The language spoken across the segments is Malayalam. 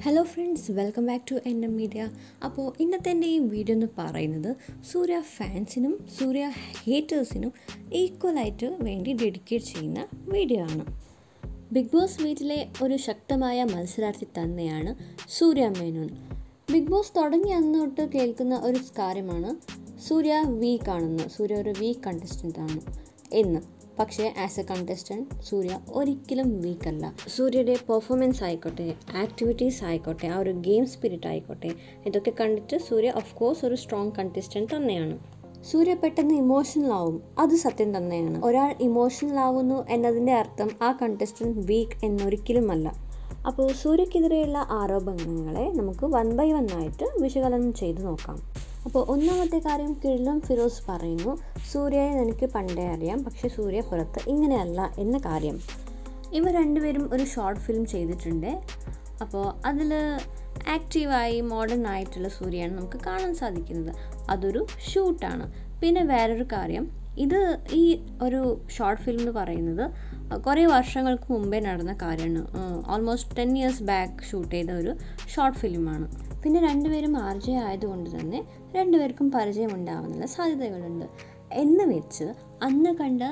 hello friends welcome back to N M media അപ്പോൾ ഇന്നത്തെ എൻ്റെ ഈ വീഡിയോ എന്ന് പറയുന്നത് സൂര്യ ഫാൻസിനും സൂര്യ ഹേറ്റേഴ്സിനും ഈക്വലായിട്ട് വേണ്ടി ഡെഡിക്കേറ്റ് ചെയ്യുന്ന വീഡിയോ ആണ് ബിഗ് ബോസ് വീട്ടിലെ ഒരു ശക്തമായ മത്സരാർത്ഥി തന്നെയാണ് സൂര്യ മേനോൻ ബിഗ് ബോസ് തുടങ്ങി അന്ന് തൊട്ട് കേൾക്കുന്ന ഒരു കാര്യമാണ് സൂര്യ വീക്ക് ആണെന്ന് സൂര്യ ഒരു വീക്ക് കണ്ടസ്റ്റൻ്റ് ആണ് എന്ന് പക്ഷേ ആസ് എ കണ്ടസ്റ്റൻറ്റ് സൂര്യ ഒരിക്കലും വീക്ക് അല്ല സൂര്യയുടെ പെർഫോമൻസ് ആയിക്കോട്ടെ ആക്ടിവിറ്റീസ് ആയിക്കോട്ടെ ആ ഒരു ഗെയിം സ്പിരിറ്റ് ആയിക്കോട്ടെ ഇതൊക്കെ കണ്ടിട്ട് സൂര്യ ഓഫ് കോഴ്സ് ഒരു സ്ട്രോങ് കണ്ടസ്റ്റൻറ്റ് തന്നെയാണ് സൂര്യ പെട്ടെന്ന് ഇമോഷണൽ ആവും അത് സത്യം തന്നെയാണ് ഒരാൾ ഇമോഷണൽ ആവുന്നു എന്നതിൻ്റെ അർത്ഥം ആ കണ്ടസ്റ്റൻറ്റ് വീക്ക് എന്നൊരിക്കലുമല്ല അപ്പോൾ സൂര്യക്കെതിരെയുള്ള ആരോപണങ്ങളെ നമുക്ക് വൺ ബൈ വൺ ആയിട്ട് വിശകലനം ചെയ്ത് നോക്കാം അപ്പോൾ ഒന്നാമത്തെ കാര്യം കിഴിലം ഫിറോസ് പറയുന്നു സൂര്യയെ എനിക്ക് പണ്ടേ അറിയാം പക്ഷേ സൂര്യ പുറത്ത് ഇങ്ങനെയല്ല എന്ന കാര്യം ഇവർ രണ്ടുപേരും ഒരു ഷോർട്ട് ഫിലിം ചെയ്തിട്ടുണ്ട് അപ്പോൾ അതിൽ ആക്റ്റീവായി മോഡേൺ ആയിട്ടുള്ള സൂര്യയാണ് നമുക്ക് കാണാൻ സാധിക്കുന്നത് അതൊരു ഷൂട്ടാണ് പിന്നെ വേറൊരു കാര്യം ഇത് ഈ ഒരു ഷോർട്ട് ഫിലിം എന്ന് പറയുന്നത് കുറേ വർഷങ്ങൾക്ക് മുമ്പേ നടന്ന കാര്യമാണ് almost ten years back shoot ചെയ്ത ഒരു ഷോർട്ട് ഫിലിമാണ് പിന്നെ രണ്ടുപേരും ആർ ജെ ആയതുകൊണ്ട് തന്നെ രണ്ടുപേർക്കും പരിചയം ഉണ്ടാവാനുള്ള സാധ്യതകളുണ്ട് എന്ന് വെച്ച് അന്ന് കണ്ട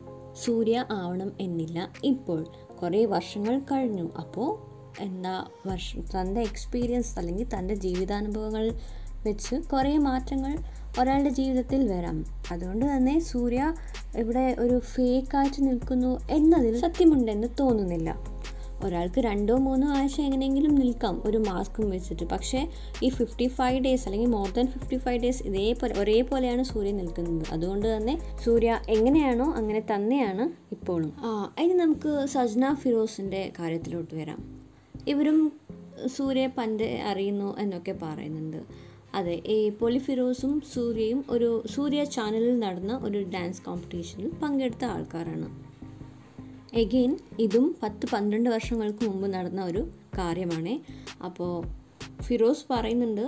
സൂര്യ ആവണം എന്നില്ല ഇപ്പോൾ കുറേ വർഷങ്ങൾ കഴിഞ്ഞു അപ്പോൾ എന്താ വർഷം തൻ്റെ എക്സ്പീരിയൻസ് അല്ലെങ്കിൽ തൻ്റെ ജീവിതാനുഭവങ്ങൾ വെച്ച് കുറേ മാറ്റങ്ങൾ ഒരാളുടെ ജീവിതത്തിൽ വരാം അതുകൊണ്ട് തന്നെ സൂര്യ ഇവിടെ ഒരു ഫേക്കായിട്ട് നിൽക്കുന്നു എന്നതിൽ സത്യമുണ്ടെന്ന് തോന്നുന്നില്ല ഒരാൾക്ക് രണ്ടോ മൂന്നോ ആഴ്ച എങ്ങനെയെങ്കിലും നിൽക്കാം ഒരു മാസ്കും വെച്ചിട്ട് പക്ഷേ ഈ ഫിഫ്റ്റി ഫൈവ് ഡേയ്സ് അല്ലെങ്കിൽ more than fifty five days ഇതേപോലെ ഒരേപോലെയാണ് സൂര്യ നിൽക്കുന്നത് അതുകൊണ്ട് തന്നെ സൂര്യ എങ്ങനെയാണോ അങ്ങനെ തന്നെയാണ് ഇപ്പോഴും ആ ഇനി നമുക്ക് സജ്ന ഫിറോസിൻ്റെ കാര്യത്തിലോട്ട് വരാം ഇവരും സൂര്യ പണ്ട് അറിയുന്നു എന്നൊക്കെ പറയുന്നുണ്ട് അതെ ഈ പൊളിഫിറോസും സൂര്യയും ഒരു സൂര്യ ചാനലിൽ നടന്ന ഒരു ഡാൻസ് കോമ്പറ്റീഷനിൽ പങ്കെടുത്ത ആൾക്കാരാണ് എഗെയിൻ ഇതും പത്ത് പന്ത്രണ്ട് വർഷങ്ങൾക്ക് മുമ്പ് നടന്ന ഒരു കാര്യമാണ് അപ്പോൾ ഫിറോസ് പറയുന്നുണ്ട്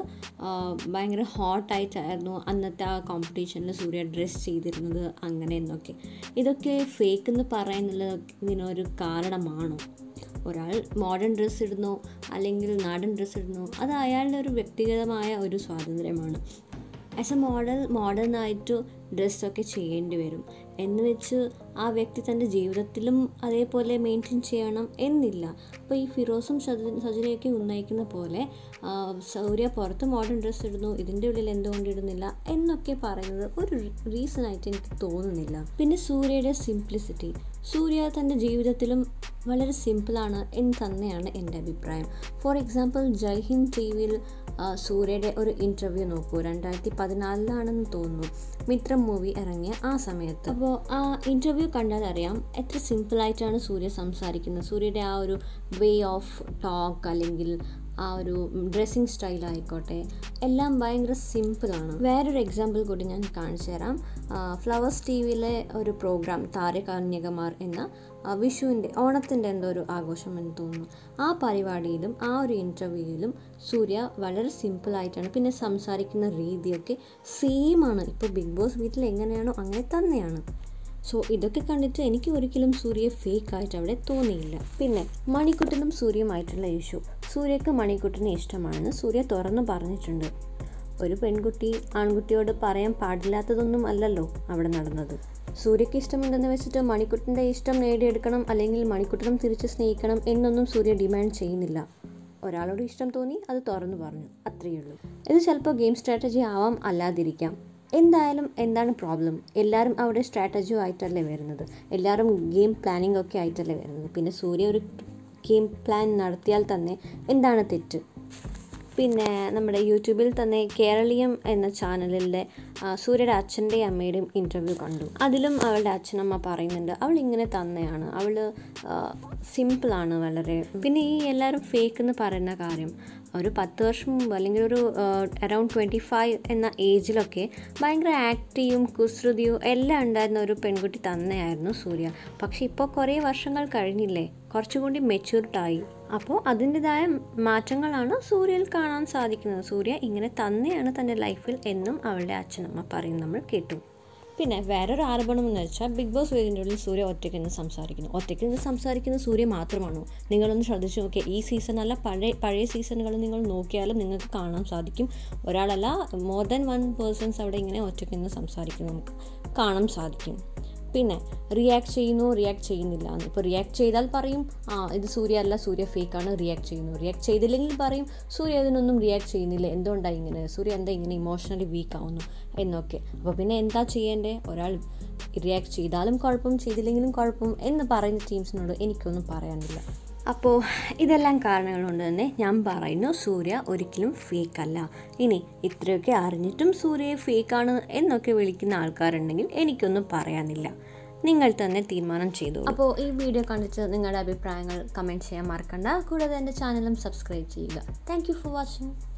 ഭയങ്കര ഹോട്ടായിട്ടായിരുന്നു അന്നത്തെ ആ കോമ്പറ്റീഷനിൽ സൂര്യ ഡ്രസ്സ് ചെയ്തിരുന്നത് അങ്ങനെ എന്നൊക്കെ ഇതൊക്കെ ഫേക്ക് എന്ന് പറയുന്നത് ഇതിനൊരു കാരണമാണോ ഒരാൾ മോഡേൺ ഡ്രസ്സ് ഇടുന്നു അല്ലെങ്കിൽ നാടൻ ഡ്രസ്സ് ഇടുന്നു അത് അയാളുടെ ഒരു വ്യക്തിഗതമായ ഒരു സ്വാതന്ത്ര്യമാണ് ആസ് എ മോഡൽ മോഡേൺ ആയിട്ട് ഡ്രസ്സൊക്കെ ചെയ്യേണ്ടി വരും എന്ന് വെച്ച് ആ വ്യക്തി തൻ്റെ ജീവിതത്തിലും അതേപോലെ മെയിൻറ്റെയിൻ ചെയ്യണം എന്നില്ല അപ്പോൾ ഈ ഫിറോസും സജനയൊക്കെ ഉന്നയിക്കുന്ന പോലെ സൗര്യ പുറത്ത് മോഡേൺ ഡ്രസ്സ് ഇടുന്നു ഇതിൻ്റെ ഉള്ളിൽ എന്തുകൊണ്ട് ഇടുന്നില്ല എന്നൊക്കെ പറയുന്നത് ഒരു റീസൺ ആയിട്ട് എനിക്ക് തോന്നുന്നില്ല പിന്നെ സൂര്യയുടെ സിംപ്ലിസിറ്റി സൂര്യ തൻ്റെ ജീവിതത്തിലും വളരെ സിമ്പിളാണ് എന്ന് തന്നെയാണ് എൻ്റെ അഭിപ്രായം ഫോർ എക്സാമ്പിൾ ജയ്ഹിന്ദ് ടി വിയിൽ സൂര്യയുടെ ഒരു ഇൻ്റർവ്യൂ നോക്കൂ രണ്ടായിരത്തി പതിനാലിലാണെന്ന് തോന്നുന്നു മിത്രം മൂവി ഇറങ്ങിയ ആ സമയത്ത് അപ്പോൾ ആ ഇൻ്റർവ്യൂ കണ്ടാൽ അറിയാം എത്ര സിമ്പിളായിട്ടാണ് സൂര്യ സംസാരിക്കുന്നത് സൂര്യയുടെ ആ ഒരു വേ ഓഫ് ടോക്ക് അല്ലെങ്കിൽ ആ ഒരു ഡ്രസ്സിങ് സ്റ്റൈൽ ആയിക്കോട്ടെ എല്ലാം ഭയങ്കര സിമ്പിളാണ് വേറൊരു എക്സാമ്പിൾ കൂടി ഞാൻ കാണിച്ചു തരാം ഫ്ലവേഴ്സ് ടി വിയിലെ ഒരു പ്രോഗ്രാം താരകന്യകമാർ എന്ന വിഷുവിൻ്റെ ഓണത്തിൻ്റെ എന്തോ ഒരു ആഘോഷം എന്ന് തോന്നുന്നു ആ പരിപാടിയിലും ആ ഒരു ഇൻ്റർവ്യൂവിലും സൂര്യ വളരെ സിമ്പിളായിട്ടാണ് പിന്നെ സംസാരിക്കുന്ന രീതിയൊക്കെ സെയിം ആണ് ഇപ്പോൾ ബിഗ് ബോസ് വീട്ടിൽ എങ്ങനെയാണോ അങ്ങനെ തന്നെയാണ് സോ ഇതൊക്കെ കണ്ടിട്ട് എനിക്ക് ഒരിക്കലും സൂര്യയെ ഫേക്ക് ആയിട്ട് അവിടെ തോന്നിയില്ല പിന്നെ മണിക്കുട്ടനും സൂര്യയുമായിട്ടുള്ള ഇഷ്യൂ സൂര്യക്ക് മണിക്കുട്ടനെ ഇഷ്ടമാണെന്ന് സൂര്യ തുറന്നു പറഞ്ഞിട്ടുണ്ട് ഒരു പെൺകുട്ടി ആൺകുട്ടിയോട് പറയാൻ പാടില്ലാത്തതൊന്നും അല്ലല്ലോ അവിടെ നടന്നത് സൂര്യക്ക് ഇഷ്ടമുണ്ടെന്ന് വെച്ചിട്ട് മണിക്കുട്ടൻ്റെ ഇഷ്ടം നേടിയെടുക്കണം അല്ലെങ്കിൽ മണിക്കുട്ടനും തിരിച്ച് സ്നേഹിക്കണം എന്നൊന്നും സൂര്യ ഡിമാൻഡ് ചെയ്യുന്നില്ല ഒരാളോട് ഇഷ്ടം തോന്നി അത് തുറന്നു പറഞ്ഞു അത്രയേ ഉള്ളൂ ഇത് ചിലപ്പോൾ ഗെയിം സ്ട്രാറ്റജി ആവാം അല്ലാതിരിക്കാം എന്തായാലും എന്താണ് പ്രോബ്ലം എല്ലാവരും അവിടെ സ്ട്രാറ്റജി ആയിട്ടല്ലേ വരുന്നത് എല്ലാവരും ഗെയിം പ്ലാനിംഗ് ഒക്കെ ആയിട്ടല്ലേ വരുന്നത് പിന്നെ സൂര്യ ഒരു ഗെയിം പ്ലാൻ നടത്തിയാൽ തന്നെ എന്താണ് തെറ്റ് പിന്നെ നമ്മുടെ യൂട്യൂബിൽ തന്നെ കേരളീയം എന്ന ചാനലിലെ സൂര്യയുടെ അച്ഛൻ്റെയും അമ്മയുടെയും ഇൻ്റർവ്യൂ കണ്ടു അതിലും അവളുടെ അച്ഛനമ്മ പറയുന്നുണ്ട് അവൾ ഇങ്ങനെ തന്നെയാണ് അവൾ സിമ്പിളാണ് വളരെ പിന്നെ ഈ എല്ലാവരും ഫേക്ക് എന്ന് പറയുന്ന കാര്യം ഒരു പത്ത് വർഷം മുമ്പ് അല്ലെങ്കിൽ ഒരു അറൗണ്ട് ട്വൻറ്റി ഫൈവ് എന്ന ഏജിലൊക്കെ ഭയങ്കര ആക്റ്റീവും കുസൃതിയും എല്ലാം ഉണ്ടായിരുന്ന ഒരു പെൺകുട്ടി തന്നെയായിരുന്നു സൂര്യ പക്ഷെ ഇപ്പോൾ കുറേ വർഷങ്ങൾ കഴിഞ്ഞില്ലേ കുറച്ചുകൂടി മെച്യൂർഡായി അപ്പോൾ അതിൻ്റെതായ മാറ്റങ്ങളാണ് സൂര്യയിൽ കാണാൻ സാധിക്കുന്നത് സൂര്യ ഇങ്ങനെ തന്നെയാണ് തൻ്റെ ലൈഫിൽ എന്നും അവളുടെ അച്ഛനമ്മ പറയും നമ്മൾ കേട്ടു പിന്നെ വേറൊരു ആരോപണം എന്ന് വെച്ചാൽ ബിഗ് ബോസ് വീടിൻ്റെ ഉള്ളിൽ സൂര്യ ഒറ്റയ്ക്ക് നിന്ന് സംസാരിക്കുന്നു ഒറ്റയ്ക്ക് നിന്ന് സംസാരിക്കുന്ന സൂര്യ മാത്രമാണോ നിങ്ങളൊന്ന് ശ്രദ്ധിച്ച് നോക്കിയാൽ ഈ സീസണല്ല പഴയ പഴയ സീസണുകൾ നിങ്ങൾ നോക്കിയാലും നിങ്ങൾക്ക് കാണാൻ സാധിക്കും ഒരാളല്ല മോർ ദാൻ വൺ പേഴ്സൺസ് അവിടെ ഇങ്ങനെ ഒറ്റയ്ക്ക് നിന്ന് സംസാരിക്കുന്നു നമുക്ക് കാണാൻ സാധിക്കും പിന്നെ റിയാക്ട് ചെയ്യുന്നു റിയാക്ട് ചെയ്യുന്നില്ല എന്ന് ഇപ്പോൾ റിയാക്ട് ചെയ്താൽ പറയും ആ ഇത് സൂര്യ അല്ല സൂര്യ ഫേക്കാണ് റിയാക്ട് ചെയ്യുന്നു റിയാക്ട് ചെയ്തില്ലെങ്കിൽ പറയും സൂര്യ ഇതിനൊന്നും റിയാക്ട് ചെയ്യുന്നില്ല എന്തുകൊണ്ടാണ് ഇങ്ങനെ സൂര്യ എന്താ ഇങ്ങനെ ഇമോഷണലി വീക്ക് ആവുന്നു എന്നൊക്കെ അപ്പോൾ പിന്നെ എന്താ ചെയ്യേണ്ടേ ഒരാൾ റിയാക്ട് ചെയ്താലും കുഴപ്പം ചെയ്തില്ലെങ്കിലും കുഴപ്പം എന്ന് പറയുന്ന ടീംസിനോട് എനിക്കൊന്നും പറയാനില്ല അപ്പോൾ ഇതെല്ലാം കാരണങ്ങൾ കൊണ്ട് തന്നെ ഞാൻ പറയുന്നു സൂര്യ ഒരിക്കലും ഫേക്ക് അല്ല ഇനി ഇത്രയൊക്കെ അറിഞ്ഞിട്ടും സൂര്യയെ ഫേക്കാണ് എന്നൊക്കെ വിളിക്കുന്ന ആൾക്കാരുണ്ടെങ്കിൽ എനിക്കൊന്നും പറയാനില്ല നിങ്ങൾ തന്നെ തീരുമാനം ചെയ്തു അപ്പോൾ ഈ വീഡിയോ കണ്ടിട്ട് നിങ്ങളുടെ അഭിപ്രായങ്ങൾ കമൻറ്റ് ചെയ്യാൻ മറക്കണ്ട കൂടാതെ എൻ്റെ ചാനലും സബ്സ്ക്രൈബ് ചെയ്യുക താങ്ക് യു ഫോർ വാച്ചിങ്